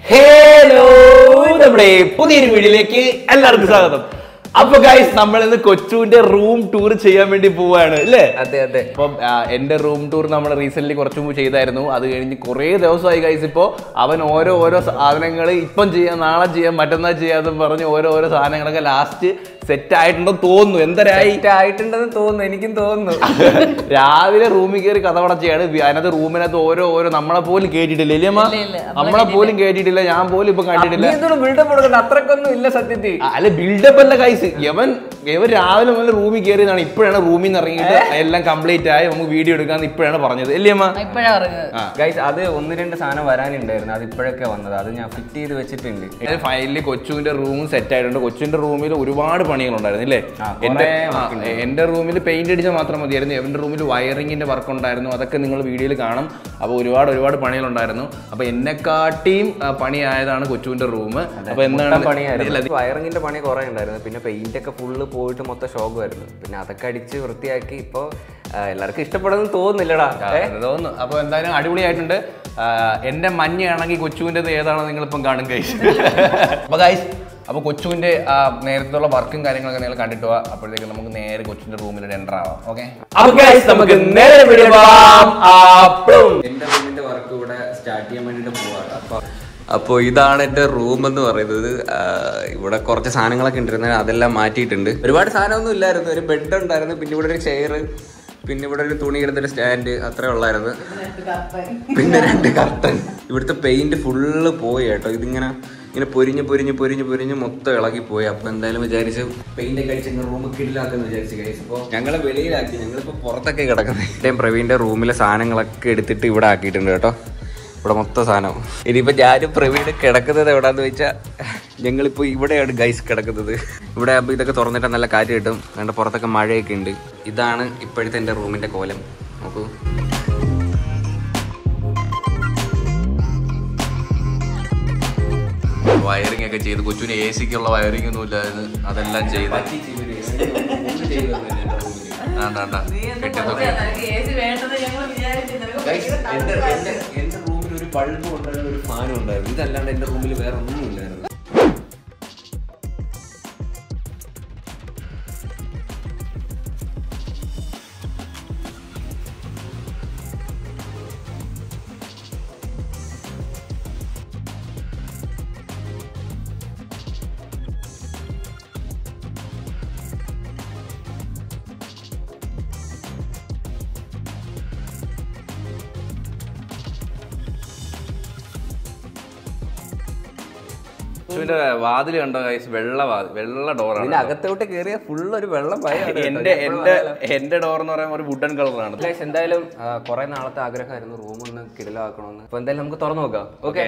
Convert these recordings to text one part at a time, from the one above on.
Hello നമ്മുടെ പുതിയൊരു വീഡിയോയിലേക്ക് എല്ലാവർക്കും സ്വാഗതം അപ്പൊ ഗൈസ് നമ്മൾ ഇന്ന് കൊച്ചുവിന്റെ റൂം ടൂർ ചെയ്യാൻ വേണ്ടി പോവാണ് അല്ലേ അതെ അതെ അപ്പം ആ, എന്റെ റൂം ടൂർ നമ്മൾ റീസെന്റ് കുറച്ച് മുമ്പ് ചെയ്തായിരുന്നു അത് കഴിഞ്ഞ് കുറേ ദിവസമായി ഗൈസ് ഇപ്പോ അവൻ ഓരോ ഓരോ സാധനങ്ങൾ ഇപ്പം ചെയ്യാം നാളെ ചെയ്യാം മറ്റന്നാൾ ചെയ്യാന്ന് പറഞ്ഞ് ഓരോ ഓരോ സാധനങ്ങളൊക്കെ ലാസ്റ്റ് സെറ്റ് ആയിട്ടുണ്ടെന്ന് തോന്നുന്നു എന്തരായി Set ആയിട്ടുണ്ടെന്ന് തോന്നുന്നു എനിക്കും തോന്നുന്നു രാവിലെ റൂമിൽ കയറി കഥവടച്ചാണ് അതിനകത്ത് റൂമിനകത്ത് ഓരോ ഓരോ നമ്മളെ പോലും കേട്ടിട്ടില്ല ഇല്ലേ അമ്മ നമ്മളെ പോലും കേട്ടിട്ടില്ല ഞാൻ പോലും ഇപ്പൊ കണ്ടിട്ടില്ല ബിൽഡപ്പ് കൊടുക്കണ്ട അത്രക്കൊന്നും ഇല്ല സത്യത്തിൽ ആ, അല്ല ബിൽഡപ്പ് അല്ല കൈസ് യവൻ ഇവൻ രാവിലെ മുതൽ റൂമിൽ കയറിയതാണ് ഇപ്പോഴാണ് റൂമിൽ നിന്ന് ഇറങ്ങിയിട്ട് എല്ലാം കംപ്ലീറ്റ് ആയി നമുക്ക് വീഡിയോ എടുക്കാന്ന് ഇപ്പോഴാണ് പറഞ്ഞത് അല്ലേ അമ്മ ഇപ്പഴാ പറഞ്ഞത് ആ ഗൈസ് അത് ഒന്ന് രണ്ട് സാധനം വരാനുണ്ടായിരുന്നു അത് ഇപ്പോഴൊക്കെ വന്നത് അത് ഞാൻ ഫിറ്റ് ചെയ്ത് വെച്ചിട്ടുണ്ട് ഫൈനലി കൊച്ചുവിന്റെ റൂം സെറ്റ് ആയിട്ടുണ്ട് കൊച്ചുവിന്റെ റൂമിൽ ഒരുപാട് പണികളുണ്ടായിരുന്നു ഇല്ലേ ആ, എന്റെ കുറേ ആ, എന്റെ റൂമിൽ പെയിന്റ് അടിച്ചാൽ മാത്രം മതിയായിരുന്നു എവന്റെ റൂമിൽ വയറിങ്ങിന്റെ വർക്ക് ഉണ്ടായിരുന്നു അതൊക്കെ നിങ്ങൾ വീഡിയോയിൽ കാണും അപ്പോൾ ഒരുപാട് ഒരുപാട് പണികളുണ്ടായിരുന്നു അപ്പൊ എന്നെക്കാട്ടിയും ആ, പണിയായതാണ് കൊച്ചുവിന്റെ റൂം അപ്പൊ എന്താണ് പണിയായിരുന്നു വയറിങ്ങിന്റെ പണി കുറെ ഉണ്ടായിരുന്നു പിന്നെ പെയിന്റ് ഒക്കെ ഫുള്ള് പോയിട്ട് മൊത്തം ഷോക്കുമായിരുന്നു പിന്നെ അതൊക്കെ അടിച്ച് വൃത്തിയാക്കി ഇപ്പൊ ആ, എല്ലാവർക്കും ഇഷ്ടപ്പെടുന്നു തോന്നുന്നില്ലടാ ഏ? അത് തോന്നുന്നു അപ്പോൾ എന്തായാലും അടിപൊളിയായിട്ടുണ്ട് ആ, എന്റെ മഞ്ഞയാണെങ്കിൽ കൊച്ചുവിൻ്റെത് ഏതാണെന്ന് നിങ്ങളിപ്പം കാണും കഴിച്ച് അപ്പോൾ ഗൈസ് അപ്പോൾ കൊച്ചുവിൻ്റെ നേരത്തുള്ള വർക്കും കാര്യങ്ങളൊക്കെ നിങ്ങൾ കണ്ടിട്ട് പോവാ അപ്പോഴത്തേക്ക് നമുക്ക് നേരെ കൊച്ചുവിൻ്റെ റൂമിൽ എൻ്റർ ആവാം ഓക്കെ അപ്പോൾ ഗൈസ് നമുക്ക് നേരെ വീഡിയോ പോവാം അപ്പോഴും എന്റെ റൂമിന്റെ വർക്ക് ഇവിടെ സ്റ്റാർട്ട് ചെയ്യാൻ വേണ്ടിട്ട് പോവാണ് അപ്പൊ അപ്പോൾ ഇതാണ് എൻ്റെ റൂം എന്ന് പറയുന്നത് ആ, ഇവിടെ കുറച്ച് സാധനങ്ങളൊക്കെ ഉണ്ടായിരുന്നു അതെല്ലാം മാറ്റിയിട്ടുണ്ട് ഒരുപാട് സാധനമൊന്നും ഇല്ലായിരുന്നു ഒരു ബെഡ് ഉണ്ടായിരുന്നു പിന്നെ ഇവിടെ ഒരു ചെയർ പിന്നെ ഇവിടെ ഒരു തുണി ഇടുന്നൊരു സ്റ്റാൻഡ് അത്രേ ഉള്ളായിരുന്നു പിന്നെ രണ്ട് കർട്ടൻ ഇവിടുത്തെ പെയിന്റ് ഫുള്ള് പോയി കേട്ടോ ഇതിങ്ങനെ ഇങ്ങനെ പൊരിഞ്ഞ് പൊരിഞ്ഞ് പൊരിഞ്ഞ് പൊരിഞ്ഞ് മൊത്തം ഇളകി പോയി അപ്പൊ എന്തായാലും വിചാരിച്ച് പെയിന്റ് ഒക്കെ അടിച്ച് റൂം കിടിലാക്കെന്ന് വിചാരിച്ചു കഴിച്ചു അപ്പോൾ ഞങ്ങളെ വെളിയിലാക്കി ഞങ്ങളിപ്പോ പുറത്തൊക്കെ കിടക്കുന്നത് ഇവിടെയും പ്രവീണിന്റെ റൂമിലെ സാധനങ്ങളൊക്കെ എടുത്തിട്ട് ഇവിടെ ആക്കിയിട്ടുണ്ട് കേട്ടോ ഇവിടെ മൊത്തം സാധനം ഇനിയിപ്പോ ഞാനും പ്രവീണ് കിടക്കുന്നത് എവിടാന്ന് വെച്ചാൽ ഞങ്ങളിപ്പോ ഇവിടെയാണ് ഗൈസ് കിടക്കുന്നത് ഇവിടെ ആകുമ്പോൾ ഇതൊക്കെ തുറന്നിട്ട് നല്ല കാറ്റ് കിട്ടും അതുകൊണ്ട് പുറത്തൊക്കെ മഴയൊക്കെ ഉണ്ട് ഇതാണ് ഇപ്പോഴത്തെ എൻ്റെ റൂമിന്റെ കോലം നോക്കൂ വയറിംഗ് ഒക്കെ ചെയ്ത് കൊച്ചുവിന് എ സിക്കുള്ള വയറിംഗ് ഒന്നും ഇല്ലായിരുന്നു അതെല്ലാം ചെയ്ത് വേണ്ട വേണ്ട കെട്ടിയതൊക്കെ വേണ്ടത് ഞങ്ങൾ Guys, എന്റെ എന്റെ- എന്റെ റൂമിൽ ഒരു ബൾബും ഉണ്ടായിരുന്നു ഒരു ഫാനും ഉണ്ടായിരുന്നു ഇതല്ലാണ്ട് എന്റെ റൂമിൽ വേറെ ഒന്നും ഇല്ലായിരുന്നു കൊച്ചുവിന്റെ വാതിൽ കണ്ടോ ഗൈസ് വെള്ള വാതിൽ വെള്ള ഡോറാണ് ഇതിന്റെ അകത്തോട്ട് കയറിയ ഫുൾ ഒരു വെള്ളം ഭയമാണ് കേട്ടോ. എന്റെ എന്റെ എന്റെ ഡോർ എന്ന് പറയുമ്പോൾ ഒരു വുഡൻ കളറാണ് Guys, എന്തായാലും കുറെ നാളത്തെ ആഗ്രഹമായിരുന്നു റൂം ഒന്ന് കിടലാക്കണമെന്ന് അപ്പൊ എന്തായാലും നമുക്ക് തുറന്നു നോക്കാം ഓക്കെ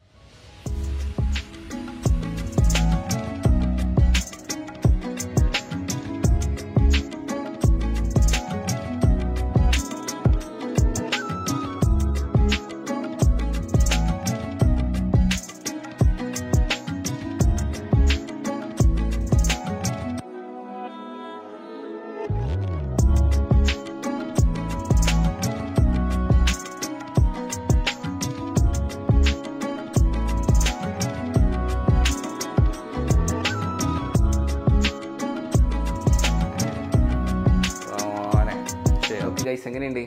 ഗൈസ് എങ്ങനെയുണ്ട്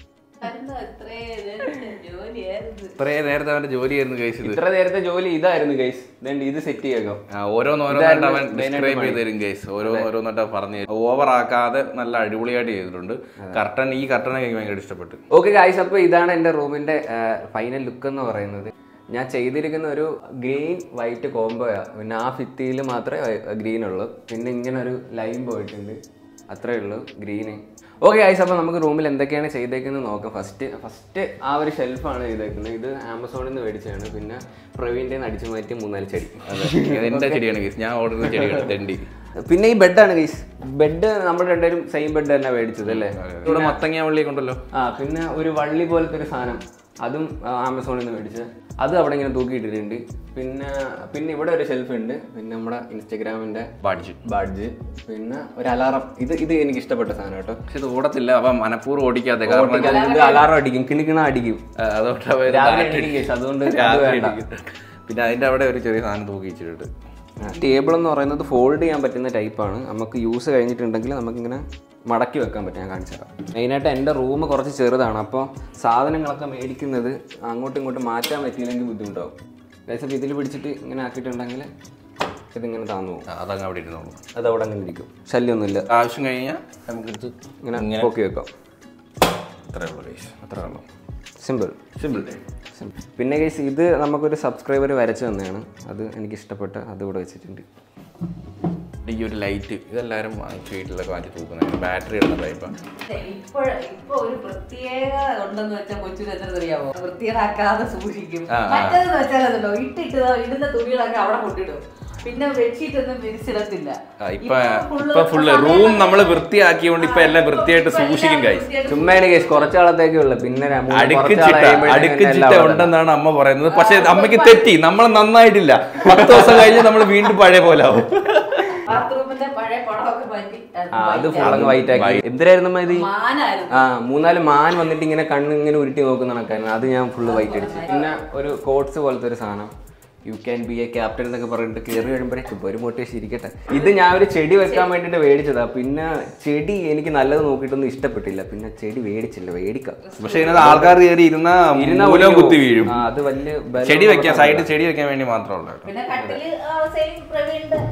ജോലിയായിരുന്നു ഇത്രേ നേരത്തെ അവന്റെ ജോലിയായിരുന്നു ഗൈസ് ഇത് ഇത്ര നേരത്തെ ജോലി ഇതായിരുന്നു ഗൈസ് ഇത് സെറ്റ് ചെയ്യാം ആ, ഓരോന്നോരോന്നായിട്ട് ഇതായിരുന്നു അവൻ main ആയിട്ട് ഡിസ്ക്രൈബ് പണി. ചെയ്ത് തരും ഗൈസ് ഓരോന്നോരോന്നിട്ട് പറഞ്ഞു ഓവർ ആക്കാതെ നല്ല അടിപൊളിയായിട്ട് ചെയ്തിട്ടുണ്ട് കർട്ടൻ ഈ കർട്ടൻ എനിക്ക് ഭയങ്കര ഇഷ്ടപ്പെട്ടു ഓക്കെ ഗായ്സ് അപ്പോൾ ഇതാണ് എൻ്റെ റൂമിൻ്റെ ഫൈനൽ ലുക്ക് എന്ന് പറയുന്നത് ഞാൻ ചെയ്തിരിക്കുന്ന ഒരു ഗ്രീൻ വൈറ്റ് കോംബോയാണ് പിന്നെ ആ ഭിത്തിയിൽ മാത്രമേ ഗ്രീൻ ഉള്ളൂ പിന്നെ ഇങ്ങനെ ഒരു ലൈൻ പോയിട്ടുണ്ട് അത്രേ ഉള്ളൂ ഗ്രീന് ഓക്കെ ഗായ്സ് അപ്പോൾ നമുക്ക് റൂമിൽ എന്തൊക്കെയാണ് ചെയ്തേക്കുന്നത് നോക്കാം ഫസ്റ്റ് ഫസ്റ്റ് ആ ഒരു ഷെൽഫാണ് ചെയ്തേക്കുന്നത് ഇത് ആമസോണിൽ നിന്ന് മേടിച്ചതാണ് പിന്നെ പ്രവീൻ്റെ അടിച്ചു മാറ്റി മൂന്നാല് ചെടി ഇത് എന്റെ ചെടിയാണ് ഗൈസ് ഞാൻ ഓർഡർ ചെയ്ത ചെടിയാണ് തെണ്ടി പിന്നെ ഈ ബെഡാണ് ഗൈസ് ബെഡ് നമ്മൾ രണ്ടുപേരും സെയിം ബെഡ് തന്നെ മേടിച്ചത് അല്ലേ ഇവിടെ മത്തങ്ങ വള്ളി കൊണ്ടല്ലോ ആ പിന്നെ ഒരു വള്ളി പോലത്തെ ഒരു സാധനം അതും ആ, ആമസോണിൽ നിന്ന് മേടിച്ച് അത് അവിടെ ഇങ്ങനെ തൂക്കിയിട്ടിട്ടുണ്ട് പിന്നെ പിന്നെ ഇവിടെ ഒരു ഷെൽഫ് ഉണ്ട് പിന്നെ നമ്മുടെ ഇൻസ്റ്റഗ്രാമിന്റെ ബാഡ്ജ് ബാഡ്ജ് പിന്നെ ഒരു അലാറം ഇത് ഇത് എനിക്ക് ഇഷ്ടപ്പെട്ട സാധനം കേട്ടോ പക്ഷെ ഇത് ഓടത്തില്ല അപ്പൊ മനഃപൂർവ്വം ഓടിക്കാതെ കാരണം ഓട്ടിക്കാൻ ഇത് അലാറം അടിക്കും കിണിക്കിണ അടിക്കും ആ, അതുകൊണ്ട് അവര് രാവിലെ രാത്രി എണീക്കും guys, അതുകൊണ്ട് ഇത് രാത്രി വേണ്ട. എണീക്കും. പിന്നെ അതിന്റെ അവിടെ ഒരു ചെറിയ സാധനം തൂക്കി വെച്ചിട്ടുണ്ട് ടേബിൾ എന്ന് പറയുന്നത് ഫോൾഡ് ചെയ്യാൻ പറ്റുന്ന ടൈപ്പാണ് നമുക്ക് യൂസ് കഴിഞ്ഞിട്ടുണ്ടെങ്കിൽ നമുക്കിങ്ങനെ മടക്കി വെക്കാൻ പറ്റും ഞാൻ കാണിച്ചു തരാം മെയിനായിട്ട് എൻ്റെ റൂം കുറച്ച് ചെറുതാണ് അപ്പോൾ സാധനങ്ങളൊക്കെ മേടിക്കുന്നത് അങ്ങോട്ടും ഇങ്ങോട്ടും മാറ്റാൻ പറ്റിയില്ലെങ്കിൽ ബുദ്ധിമുട്ടാവും ഗൈസ് ഇതിൽ പിടിച്ചിട്ട് ഇങ്ങനെ ആക്കിയിട്ടുണ്ടെങ്കിൽ ഇതിങ്ങനെ താന്നു പോകും ആ, അതങ്ങ് അവിടെ ഇരുന്നോളൂ അത് അവിടെ അങ്ങനെ ഇരിക്കും ശല്യമൊന്നുമില്ല ആവശ്യം കഴിഞ്ഞാൽ നമുക്കെടുത്ത് ഇങ്ങനെ പൊക്കി വെക്കാം അത്രേ ഉള്ളൂ ഗൈസ് അത്രേ ഉള്ളൂ സിമ്പിൾ സിമ്പിൾ പിന്നെ ഗൈസ് ഇത് നമുക്കൊരു സബ്സ്ക്രൈബർ വരച്ചു തന്നെയാണ് അത് എനിക്ക് ഇഷ്ടപ്പെട്ട് അത് ഇവിടെ വെച്ചിട്ടുണ്ട് ഈ ഒരു ലൈറ്റ് ഇതെല്ലാവരും വാങ്ങിച്ച് വീട്ടിലൊക്കെ വാങ്ങിച്ച് തൂക്കുന്നതാണ് ബാറ്ററി ഇടുന്ന ടൈപ്പാണ് ഇപ്പോൾ ഇപ്പൊ ഒരു പ്രത്യേക ഉണ്ടെന്ന് വെച്ചാൽ കൊച്ചിന് എത്ര അറിയാമോ വൃത്തികേടാക്കാതെ സൂക്ഷിക്കും ആ, ആ. മറ്റേതെന്ന് വെച്ചാൽ അതുണ്ടോ ഇട്ടിട്ട് ദാ ഇടുന്ന തുണികളൊക്കെ അവിടെ കൊണ്ടിടും പിന്നെ ബെഡ്ഷീറ്റ് ഒന്നും വിരിച്ചിടത്തില്ല ഇപ്പൊ ഇപ്പൊ ഫുള്ള് റൂം നമ്മൾ വൃത്തിയാക്കിയോണ്ട് ഇപ്പൊ എല്ലാം വൃത്തിയായിട്ട് സൂക്ഷിക്കും ഗൈസ് ചുമ്മാ കേസ് കുറച്ചാളത്തേക്കേ ഉള്ളൂ പിന്നെ ര- മൂന്ന് കുറച്ച് അടുക്കിച്ചിട്ട ആളായപ്പോഴത്തേക്കും അടുക്കിച്ചിട്ട എല്ലാം അവിടെ ഉണ്ടെന്നാണ് അമ്മ പറയുന്നത് പക്ഷെ അമ്മയ്ക്ക് തെറ്റി നമ്മൾ നന്നായിട്ടില്ല പത്ത് ദിവസം കഴിഞ്ഞ് നമ്മൾ വീണ്ടും പഴയ പോലെ ആവും ബാത്റൂമിന്റെ പഴയ പടമൊക്കെ മാറ്റി അത് ആ, അത് white ഫുൾ അങ്ങ് വൈറ്റ് ആക്കി White. എന്തിനായിരുന്നു അമ്മ ഇത് മാനായിരുന്നു ആ മൂന്നാല് മാൻ വന്നിട്ട് ഇങ്ങനെ കണ്ണ് ഇങ്ങനെ ഉരുട്ടി നോക്കുന്ന കണക്കായിരുന്നു അത് ഞാൻ ഫുള്ള് വൈറ്റ് അടിച്ചു പിന്നെ ഒരു കോട്സ് പോലത്തെ ഒരു സാധനം you can be a captain എന്നൊക്കെ പറഞ്ഞിട്ട് കയറി വരുമ്പോഴേക്കും ഒരു മോട്ടിവേഷൻ ഇരിക്കട്ടെ ഇത് ഞാൻ ഒരു ചെടി വെക്കാൻ വേണ്ടിട്ട് മേടിച്ചതാ പിന്നെ ചെടി എനിക്ക് നല്ലത് നോക്കിയിട്ടൊന്നും ഇഷ്ടപ്പെട്ടില്ല പിന്നെ ചെടി മേടിച്ചില്ല മേടിക്കാം പക്ഷെ ഇതിനകത്ത് ആൾക്കാർ കയറി ഇരുന്ന ഇരുന്നാ മൂലം ഒടിഞ്ഞു കുത്തി പോകും. വീഴും ആ, അത് വലിയ ബലമുള്ള ചെടി വെക്കാൻ സാധനമല്ല. സൈഡിൽ ചെടി വെക്കാൻ വേണ്ടി മാത്രമുള്ള പിന്നെ കട്ടില് സെയിം പ്രവീണിന്റെ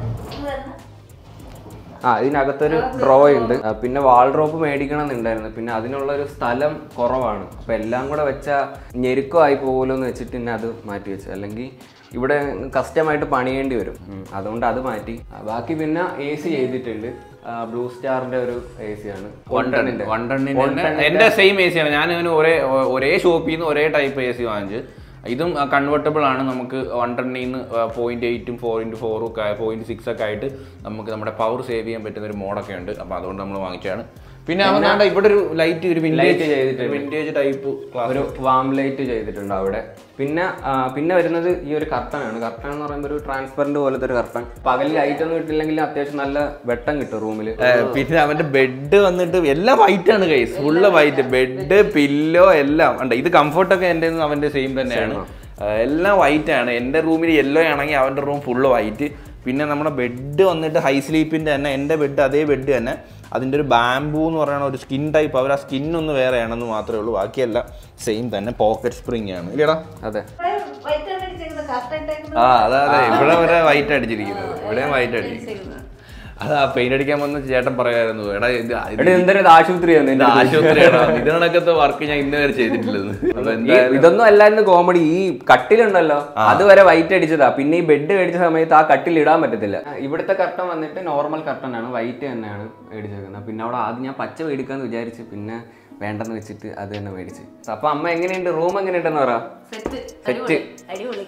ആ ഇതിനകത്തൊരു ഡ്രോ ഉണ്ട് ആ, പിന്നെ വാൾഡ്രോപ്പ് മേടിക്കണം എന്നുണ്ടായിരുന്നു പിന്നെ അതിനുള്ള ഒരു സ്ഥലം കുറവാണ് അപ്പൊ എല്ലാം കൂടെ വെച്ചാൽ ഞെരുക്കമായി പോകുമല്ലോ എന്ന് വെച്ചിട്ട് പിന്നെ അത് മാറ്റി വെച്ചു അല്ലെങ്കിൽ ഇവിടെ കസ്റ്റമായിട്ട് പണിയേണ്ടി വരും ഉം, അതുകൊണ്ട് അത് മാറ്റി ആ, ബാക്കി പിന്നെ എ സി ചെയ്തിട്ടുണ്ട് ബ്ലൂ സ്റ്റാറിന്റെ ഒരു എ സി ആണ് വണ്ടണിന്റെ വണ്ടണിന്റെ എന്റെ സെയിം എ സി ആണ് ഞാൻ ഇവന് ഒരേ ഒരേ ഷോപ്പിൽ നിന്ന് ഒരേ ടൈപ്പ് എ സി വാങ്ങിച്ച് ഇതും കൺവെർട്ടബിൾ ആണ് നമുക്ക് വൺ ടണ്ണിൽ നിന്ന് പോയിന്റ് എയ്റ്റും ഫോർ ഇൻറ്റു ഫോറും ഒക്കെ പോയിന്റ് സിക്സ് ഒക്കെ ആയിട്ട് നമുക്ക് നമ്മുടെ പവർ സേവ് ചെയ്യാൻ പറ്റുന്ന ഒരു മോഡൊക്കെ ഉണ്ട് അപ്പോൾ അതുകൊണ്ട് നമ്മൾ വാങ്ങിച്ചതാണ് പിന്നെ അവൻ ദാണ്ട ഇവിടെ ഒരു ലൈറ്റ് ഒരു വിൻറ്റേജ് ചെയ്തിട്ടുണ്ട്. വിൻറ്റേജ് ടൈപ്പ് ഒരു വാം ലൈറ്റ് ചെയ്തിട്ടുണ്ട് അവിടെ പിന്നെ ആ, പിന്നെ വരുന്നത് ഈ ഒരു കർട്ടൻ ആണ് കർട്ടൻ എന്ന് പറയുമ്പോൾ ഒരു ട്രാൻസ്പെറന്റ് പോലത്തെ ഒരു കർട്ടൻ പകൽ ലൈറ്റ് ഒന്നും ഇട്ടില്ലെങ്കിൽ അത്യാവശ്യം നല്ല വെട്ടം കിട്ടും റൂമിൽ പിന്നെ അവന്റെ ബെഡ് വന്നിട്ട് എല്ലാം വൈറ്റ് ആണ് guys full white bed pillow എല്ലാം ഉണ്ട് ഇത് കംഫർട്ടൊക്കെ എൻ്റെ അവന്റെ സെയിം തന്നെയാണ് ആ, എല്ലാം വൈറ്റ് ആണ് എൻ്റെ റൂമിൽ യെല്ലോ ആണെങ്കിൽ അവന്റെ റൂം ഫുള്ള് വൈറ്റ് പിന്നെ നമ്മുടെ ബെഡ് വന്നിട്ട് ഹൈ സ്ലീപ്പിന്റെ തന്നെ എൻ്റെ ബെഡ് അതേ ബെഡ് തന്നെ അതിൻ്റെ ഒരു ബാംബൂ എന്ന് പറയുന്ന ഒരു സ്കിൻ ടൈപ്പ് അവർ ആ സ്കിൻ ഒന്ന് വേറെ ആണെന്ന് മാത്രമേ ഉള്ളൂ ബാക്കിയെല്ലാം സെയിം തന്നെ പോക്കറ്റ് സ്പ്രിങ് ആണ് ഇല്ലടാ അതെ വൈറ്റ് അടിച്ചിരിക്കുന്ന കറക്റ്റ് ആ അതെ അതെ ഇവിടെ വരെ വൈറ്റ് അടിച്ചിരിക്കുന്നത് ഇവിടെ വൈറ്റ് അടിച്ചിരിക്കുന്നത് അതാ പെയിന്റ് അടിക്കാൻ വന്ന ചേട്ടൻ പറയായിരുന്നു എടാ ഇത് ഇത് എടാ എന്തൊരു ആശുപത്രിയാണ് ഇത് ആശുപത്രിയാണ് ഇതിനകത്തെ വർക്ക് ഞാൻ ഇന്ന് വരെ ചെയ്തിട്ടില്ലെന്ന് അപ്പൊ എന്തായാലും ഇതൊന്നും അല്ലായിരുന്നു കോമഡി ഈ കട്ടിലുണ്ടല്ലോ അതുവരെ വൈറ്റ് അടിച്ചതാ പിന്നെ ഈ ബെഡ് മേടിച്ച സമയത്ത് ആ കട്ടിൽ ഇടാൻ പറ്റത്തില്ല ഇവിടുത്തെ കർട്ടൻ വന്നിട്ട് നോർമൽ കർട്ടൻ ആണ് വൈറ്റ് തന്നെയാണ് മേടിച്ചേക്കുന്നത് പിന്നെ അവിടെ ആദ്യം ഞാൻ പച്ച മേടിക്കാന്ന് വിചാരിച്ചു പിന്നെ വേണ്ടെന്ന് വെച്ചിട്ട് അത് തന്നെ മേടിച്ച് അപ്പൊ അമ്മ എങ്ങനെയുണ്ട് റൂം എങ്ങനെയുണ്ടെന്ന് പറ സെറ്റ് സെറ്റ് അടിപൊളി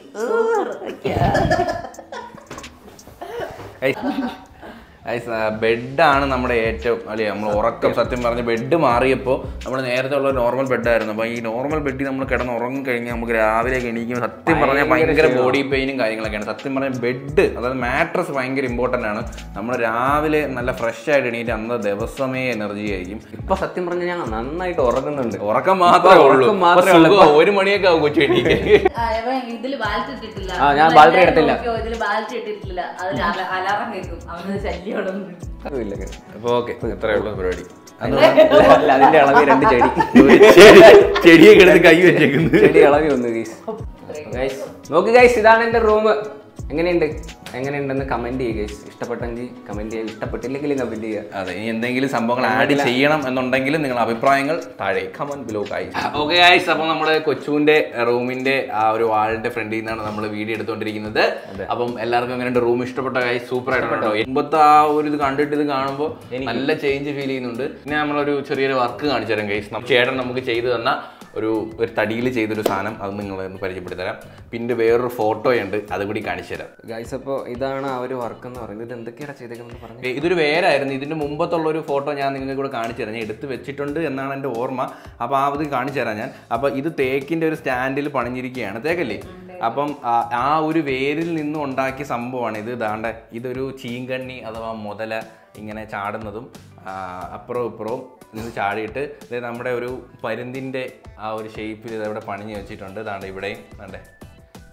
ബെഡാണ് നമ്മുടെ ഏറ്റവും അല്ലെ നമ്മൾ ഉറക്കം സത്യം പറഞ്ഞ ബെഡ് മാറിയപ്പോൾ നമ്മൾ നേരത്തെ ഉള്ള നോർമൽ ബെഡായിരുന്നു അപ്പോൾ ഈ നോർമൽ ബെഡിൽ നമ്മൾ കിടന്ന് ഉറങ്ങി കഴിഞ്ഞാൽ നമുക്ക് രാവിലെ എണീക്കുമ്പോൾ സത്യം പറഞ്ഞാൽ ഭയങ്കര ബോഡി പെയിനും കാര്യങ്ങളൊക്കെയാണ് സത്യം പറഞ്ഞാൽ ബെഡ് അതായത് മാട്രസ് ഭയങ്കര ഇമ്പോർട്ടൻ്റ് ആണ് നമ്മൾ രാവിലെ നല്ല ഫ്രഷ് ആയിട്ട് എണീറ്റ് അന്ന് ദിവസമേ എനർജി ആയിരിക്കും ഇപ്പൊ സത്യം പറഞ്ഞാൽ ഞാൻ നന്നായിട്ട് ഉറങ്ങുന്നുണ്ട് ഉറക്കം മാത്രമേ ഉള്ളൂ ഉറക്കം മാത്രമേ അപ്പൊ സുഖമാ. ഒരു മണിയൊക്കെ ആവും കൊച്ചു എണീക്കാൻ ഇതില് ബാലറ്റ് ഇട്ടിട്ടില്ല ആ, ഞാൻ നിങ്ങൾ ബാലറ്റ് എല്ലാവരും ഇടത്തില്ല. നോക്കിയോ, ഇതില് ബാലറ്റ് ഇട്ടിട്ടില്ല അതിൽ അലാറം കേൾക്കും അവനത് ശല്യമൊന്നും അതുമില്ല അപ്പോൾ ഓക്കെ ഇത്രയേ ഉള്ളൂ പരിപാടി അല്ല, അതിന്റെ അളവ് രണ്ട് ചെടി ചെടി- ചെടിയൊക്കെ എടുത്ത് കൈ വെച്ചേക്കുന്നു ചെടി ഇളവി വന്നു ഗൈസ് ഗൈസ് നോക്ക് ഗൈസ് ഇതാണ് എന്റെ റൂം എങ്ങനെയുണ്ട് എങ്ങനെയുണ്ടെന്ന് കമന്റ് ചെയ്യുക ഗൈസ് ഇഷ്ടപ്പെട്ടെങ്കിൽ കമന്റ് ചെയ്യുക ഇഷ്ടപ്പെട്ടില്ലെങ്കിലും കമന്റ് ചെയ്യുക അതെ ഇനി എന്തെങ്കിലും സംഭവങ്ങൾ ആഡ് ചെയ്യണം എന്നുണ്ടെങ്കിൽ നിങ്ങളുടെ അഭിപ്രായങ്ങൾ താഴെ comment below guys okay guys അപ്പോൾ നമ്മുടെ കൊച്ചുവിന്റെ റൂമിന്റെ ആ ഒരു വാളിന്റെ ഫ്രണ്ടിൽ നിന്നാണ് നമ്മൾ വീഡിയോ എടുത്തുകൊണ്ടിരിക്കുന്നത് അപ്പം എല്ലാവർക്കും അങ്ങനെ റൂം ഇഷ്ടപ്പെട്ട ഗൈസ് സൂപ്പർ ആയിട്ടുണ്ടോ എൺപത്തി ആ ഒരു ഇത് കണ്ടിട്ട് ഇത് കാണുമ്പോൾ നല്ല ചേഞ്ച് ഫീൽ ചെയ്യുന്നുണ്ട് പിന്നെ നമ്മളൊരു ചെറിയൊരു വർക്ക് കാണിച്ചു തരാം ഗൈസ് ചേട്ടൻ നമുക്ക് ചെയ്തു തന്ന ഒരു ഒരു തടിയിൽ ചെയ്തൊരു സാധനം അത് നിങ്ങളെ ഒന്ന് പരിചയപ്പെടുത്തി തരാം പിന്നെ വേറൊരു ഫോട്ടോയുണ്ട് അതുകൂടി കാണിച്ചു തരാം ഗൈസ് അപ്പോൾ ഇതാണ് ആ ഒരു വർക്ക് എന്ന് പറയുന്നത് ഇത് എന്തൊക്കെയാണ് ചെയ്തേക്കുന്നത് പറഞ്ഞു ഏ, ഇതൊരു വേരായിരുന്നു ഇതിന്റെ മുമ്പത്തുള്ള ഒരു ഫോട്ടോ ഞാൻ നിങ്ങൾക്ക് കൂടെ കാണിച്ചു തരാം ഞാൻ എടുത്ത് വെച്ചിട്ടുണ്ട് എന്നാണ് എൻ്റെ ഓർമ്മ അപ്പോൾ ആ ഇത് കാണിച്ചു തരാം ഞാൻ അപ്പോൾ ഇത് തേക്കിന്റെ ഒരു സ്റ്റാൻഡിൽ പണിഞ്ഞിരിക്കുകയാണ് തേക്കല്ലേ അപ്പം ആ, ആ ഒരു വേരിൽ നിന്നും ഉണ്ടാക്കിയ സംഭവമാണ് ഇത് ദാണ്ട ഇതൊരു ചീങ്കണ്ണി അഥവാ മുതല ഇങ്ങനെ ചാടുന്നതും ആ, അപ്പുറവും ഇപ്പുറവും നിന്ന് ചാടിയിട്ട് ഇത് നമ്മുടെ ഒരു പരുന്തിൻ്റെ ആ ഒരു ഷേപ്പിൽ ഇത് ഇവിടെ പണിഞ്ഞ് വെച്ചിട്ടുണ്ട് ദാണ്ട ഇവിടെയും ദാണ്ടേ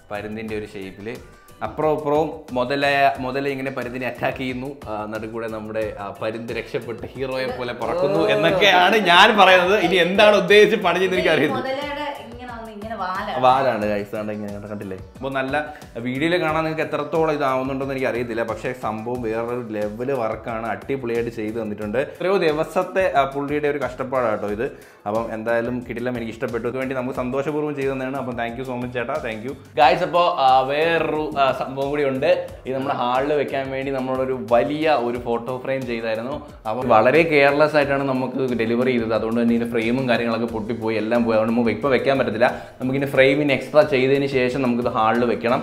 പരുന്തിൻ്റെ ഒരു ഷേപ്പിൽ അപ്പുറവും ഇപ്പുറവും മുതല മുതല ഇങ്ങനെ പരുന്തിനെ അറ്റാക്ക് ചെയ്യുന്നു ആ, നടുക്കൂടെ നമ്മുടെ ആ, പരുന്ത് രക്ഷപ്പെട്ട് ഹീറോയെ പോലെ പറക്കുന്നു എന്നൊക്കെയാണ് ഞാൻ പറയുന്നത് ഇനി എന്താണ് ഉദ്ദേശിച്ച് പണിഞ്ഞെന്ന് എനിക്ക് അറിയുന്നത് മുതലയുടെ ഇങ്ങനെ വന്ന് ഇങ്ങനെ വാല വാലാണ് ഗൈസ് ആണ് ഇങ്ങനെ കണ്ട- കണ്ടില്ലേ അപ്പോൾ നല്ല വീഡിയോയിൽ കാണാൻ നിങ്ങൾക്ക് എത്രത്തോളം ഇതാവുന്നുണ്ടെന്ന് എനിക്ക് അറിയത്തില്ല പക്ഷേ സംഭവം വേറൊരു ലെവല് വർക്കാണ് അടിപൊളിയായിട്ട് ചെയ്തു തന്നിട്ടുണ്ട് എത്രയോ ദിവസത്തെ ആ, പുള്ളിയുടെ ഒരു കഷ്ടപ്പാടാണ് കേട്ടോ ഇത് അപ്പം എന്തായാലും കിടിലം എനിക്ക് ഇഷ്ടപ്പെട്ടു ഇത് വേണ്ടി നമുക്ക് സന്തോഷപൂർവ്വം ചെയ്തു തന്നെയാണ് അപ്പം താങ്ക് യു സോ മച്ച് ചേട്ടാ താങ്ക് യു ഗായ്സ് അപ്പോൾ വേറൊരു ആ, സംഭവം കൂടി ഉണ്ട് ഇത് നമ്മുടെ ഹാളിൽ വെക്കാൻ വേണ്ടി നമ്മളൊരു വലിയ ഒരു ഫോട്ടോ ഫ്രെയിം ചെയ്തായിരുന്നു അപ്പം വളരെ കെയർലെസ് ആയിട്ടാണ് നമുക്ക് ഡെലിവറി ചെയ്തത് അതുകൊണ്ട് തന്നെ ഇതിന്റെ ഫ്രെയിമും കാര്യങ്ങളൊക്കെ പൊട്ടിപ്പോയി എല്ലാം പോയി അതുകൊണ്ട് നമുക്ക് ഇപ്പോൾ വെക്കാൻ പറ്റത്തില്ല നമുക്കിനി ഫ്രെയിമിന് എക്സ്ട്രാ ചെയ്തതിന് ശേഷം നമുക്കിത് ഹാളിൽ വെക്കണം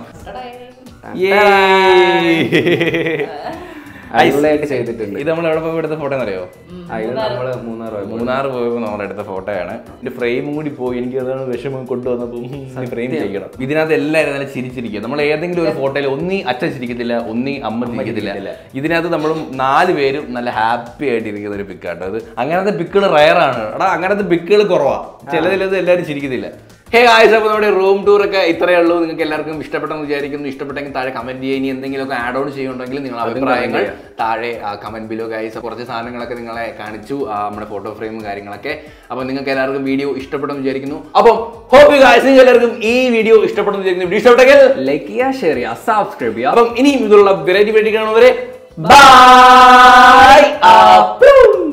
അടിപൊളിയായിട്ട് ചെയ്തിട്ടുണ്ട് ഇത് നമ്മൾ എവിടെ പോയി എടുത്ത ഫോട്ടോ എന്നറിയോ ആ, ഇത് നമ്മള് മൂന്നാർ പോയപ്പോ മൂന്നാർ പോയപ്പോൾ നമ്മൾ എടുത്ത ഫോട്ടോയാണ് ഇതിന്റെ ഫ്രെയിമും കൂടി പോയി എനിക്ക് അതാണ് വിഷമം കൊണ്ടുവന്നപ്പോൾ ഫ്രെയിം ചെയ്യണം ഇതിനകത്ത് എല്ലാവരും നല്ല ചിരിച്ചിരിക്കും നമ്മൾ ഏതെങ്കിലും ഒരു ഫോട്ടോയിൽ ഒന്നി അച്ഛൻ ചിരിക്കത്തില്ല ഒന്നി അമ്മ ചിരിക്കത്തില്ല ഇതിനകത്ത് നമ്മൾ നാല് പേരും നല്ല ഹാപ്പി ആയിട്ട് ഇരിക്കുന്ന ഒരു പിക്കാട്ടോ അത് അങ്ങനത്തെ പിക്കുകൾ റയറാണ് എടാ അങ്ങനത്തെ പിക്കുകൾ കുറവാ ചിലതിലത് എല്ലാവരും ചിരിക്കത്തില്ല ഹേ ആയിസ് അപ്പോൾ നമ്മുടെ റൂം ടൂർ ഒക്കെ ഇത്രയേ ഉള്ളൂ നിങ്ങൾക്ക് എല്ലാവർക്കും ഇഷ്ടപ്പെട്ടെന്ന് വിചാരിക്കുന്നു ഇഷ്ടപ്പെട്ടെങ്കിൽ താഴെ കമന്റ് ചെയ്യുക ഇനി എന്തെങ്കിലുമൊക്കെ ആഡ് ഓൺ ചെയ്യുന്നുണ്ടെങ്കിൽ നിങ്ങളുടെ അഭിപ്രായങ്ങൾ താഴെ കമന്റ് ബിലോ ഗൈസ് കുറച്ച് സാധനങ്ങളൊക്കെ നിങ്ങളെ കാണിച്ചു ആ, നമ്മുടെ ഫോട്ടോ ഫ്രെയിമും കാര്യങ്ങളൊക്കെ അപ്പോൾ നിങ്ങൾക്ക് എല്ലാവർക്കും വീഡിയോ ഇഷ്ടപ്പെട്ടെന്ന് വിചാരിക്കുന്നു അപ്പം ഹോപ്പ് യു ഗൈസ് നിങ്ങൾക്ക് എല്ലാവർക്കും ഈ വീഡിയോ ഇഷ്ടപ്പെട്ടെന്ന് വിചാരിക്കുന്നു വീഡിയോ ഇഷ്ടപ്പെട്ടെങ്കിൽ ലൈക്ക് ചെയ്യുക ഷെയർ ചെയ്യുക സബ്സ്ക്രൈബ് ചെയ്യുക അപ്പം ഇനിയും ഇതിലുള്ള വെറൈറ്റി വെറൈറ്റി കാണുന്നവരെ ബൈ